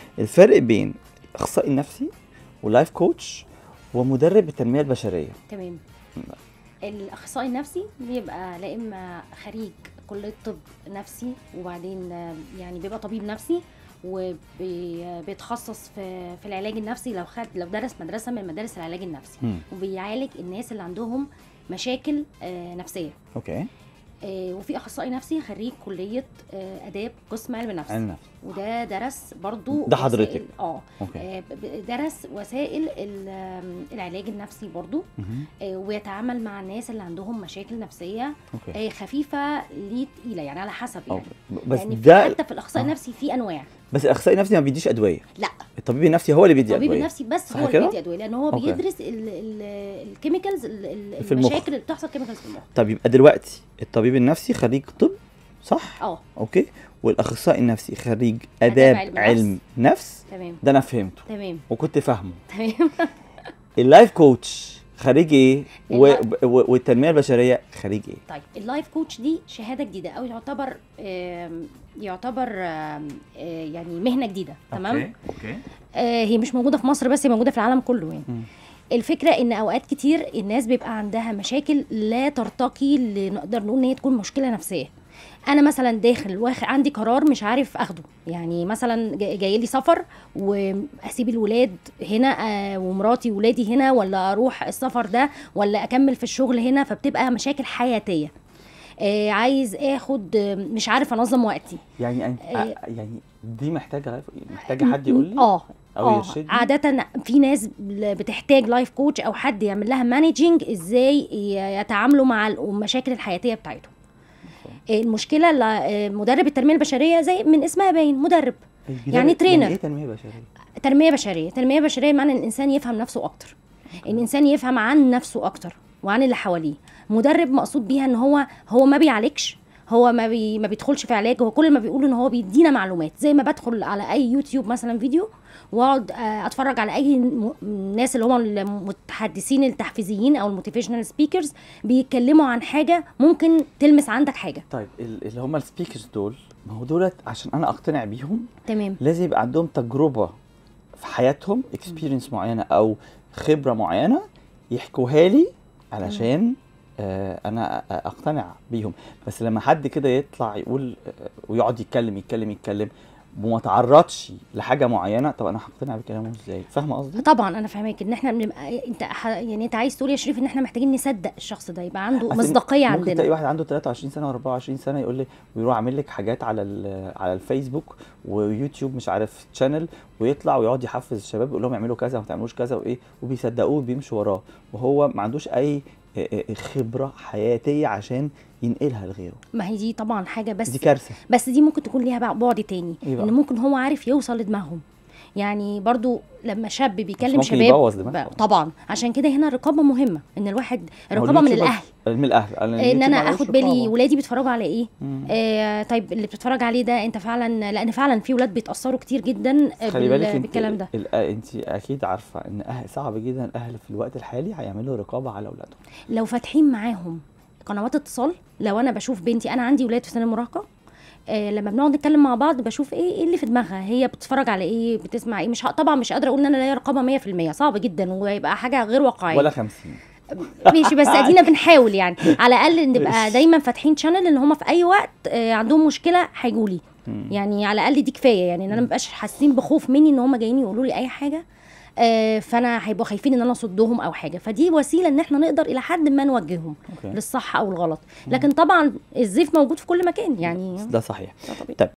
الفرق بين اخصائي نفسي ولايف كوتش ومدرب التنميه البشريه تمام الاخصائي النفسي بيبقى لا اما خريج كليه طب نفسي وبعدين آه، يعني بيبقى طبيب نفسي وبيتخصص في في العلاج النفسي لو خد لو درس مدرسه من مدارس العلاج النفسي مم. وبيعالج الناس اللي عندهم مشاكل آه، نفسيه اوكي آه، وفي اخصائي نفسي خريج كليه آه، اداب قسم علم نفس علم نفس. وده درس برضو ده حضرتك. وسائل- اه اوكي آه، ب- ب- درس وسائل ال- آم، العلاج النفسي برضو مهم. آه، ويتعامل مع الناس اللي عندهم مشاكل نفسيه اوكي آه، خفيفه ليه تقيله يعني على حسب يعني أوكي. بس يعني في- ده حتى في الاخصائي آه. النفسي في انواع بس الاخصائي النفسي ما بيديش ادويه لا الطبيب النفسي هو اللي بيدي الطبيب ادويه النفسي بس صح هو اللي كده؟ بيدي ادويه لان هو أوكي. بيدرس الكيميكالز في المخ. المشاكل اللي بتحصل كيميكالز في المخ طب يبقى دلوقتي الطبيب النفسي خريج طب صح اه اوكي والاخصائي النفسي خريج اداب علم علم نفس تمام ده انا فهمته تمام وكنت فاهمه تمام اللايف كوتش خريج ايه و... اللايف- و... والتنميه البشريه خريج ايه طيب اللايف كوتش دي شهاده جديده او يعتبر آم، يعتبر آم، آه، يعني مهنه جديده تمام اوكي اوكي آه، هي مش موجوده في مصر بس هي موجوده في العالم كله يعني مم. الفكره ان اوقات كتير الناس بيبقى عندها مشاكل لا ترتقي لنقدر نقول ان هي تكون مشكله نفسيه انا مثلا داخل واخد عندي قرار مش عارف اخده يعني مثلا جا- جاي لي سفر واسيب الولاد هنا آه، ومراتي وولادي هنا ولا اروح السفر ده ولا اكمل في الشغل هنا فبتبقى مشاكل حياتيه آه، عايز اخد آه، مش عارف انظم وقتي يعني أنت... إيه. يعني دي محتاجه لايف محتاجه حد يقول لي اه أو اه يرشدني؟ عادة في ناس بل- بتحتاج لايف كوتش او حد يعمل لها مانجنج ازاي ي- يتعاملوا مع المشاكل الحياتيه بتاعتهم المشكله لا- آه، مدرب التنميه البشريه زي من اسمها باين مدرب يعني ترينر. ايه تنميه بشريه تنميه بشريه تنميه بشريه معنى ان الانسان يفهم نفسه اكتر الانسان يفهم عن نفسه اكتر وعن اللي حواليه مدرب مقصود بيها ان هو هو ما بيعالجش هو ما بي ما بيدخلش في علاج هو كل ما بيقول ان هو بيدينا معلومات زي ما بدخل على اي يوتيوب مثلا فيديو واقعد آه، اتفرج على اي م- الناس اللي هم المتحدثين التحفيزيين او الموتيفيشنال سبيكرز بيتكلموا عن حاجه ممكن تلمس عندك حاجه طيب ال- اللي هم السبيكرز دول ما هو دولت عشان انا اقتنع بيهم تمام لازم يبقى عندهم تجربه في حياتهم اكسبيرينس معينه او خبره معينه يحكوها لي علشان آه انا أ- اقتنع بيهم بس لما حد كده يطلع يقول آه ويقعد يتكلم يتكلم يتكلم وما تعرضش لحاجه معينه طب انا هقتنع بكلامه ازاي فاهمه قصدي طبعا انا فاهماك ان احنا بنبقى انت ح... يعني انت عايز تقول يا شريف ان احنا محتاجين نصدق الشخص ده يبقى عنده أصل مصداقيه ممكن تلاقي عندنا واحد عنده 23 سنه و24 سنه يقول لي ويروح عامل لك حاجات على ال- على الفيسبوك ويوتيوب مش عارف تشانل ويطلع ويقعد يحفز الشباب يقول لهم اعملوا كذا وما تعملوش كذا وايه وبيصدقوه وبيمشوا وراه وهو ما عندوش اي آه، آه، خبره حياتيه عشان ينقلها لغيره ما هي دي طبعا حاجه بس دي كارثه بس دي ممكن تكون ليها بقى بعد تاني إيه بقى؟ ان ممكن هو عارف يوصل لدماغهم يعني برضو لما شاب بيكلم ممكن شباب يبوظ دماغهم. بقى- طبعا عشان كده هنا الرقابه مهمه ان الواحد ما هو الرقابه من اليوتيوب- الاهل من الاهل ان اليوتيوب انا معلوش اخد بالي رقابة. ولادي بيتفرجوا على ايه مم. آه طيب اللي بتتفرج عليه ده انت فعلا لان فعلا في ولاد بيتاثروا كتير جدا آه، خلي بال- بالك انت بالكلام ده ال- انت اكيد عارفه ان أهل صعب جدا الاهل في الوقت الحالي هيعملوا رقابه على اولادهم لو فاتحين معاهم قنوات اتصال لو انا بشوف بنتي انا عندي ولاد في سن المراهقه آه لما بنقعد نتكلم مع بعض بشوف ايه ايه اللي في دماغها هي بتتفرج على ايه بتسمع ايه مش ه- طبعا مش قادره اقول ان انا ليا رقابه 100% صعب جدا ويبقى حاجه غير واقعيه ولا 50 ماشي بس ادينا بنحاول يعني على الاقل نبقى ماشي. دايما فاتحين شانل ان هم في اي وقت آه عندهم مشكله هيجوا لي مم. يعني على الاقل دي كفايه يعني ان انا مبقاش حاسين بخوف مني ان هم جايين يقولوا لي اي حاجه آه، فانا هيبقوا خايفين ان انا اصدهم او حاجه فدي وسيله ان احنا نقدر الى حد ما نوجههم اوكي للصح او الغلط لكن طبعا الزيف موجود في كل مكان يعني ده صحيح ده طبيعي طيب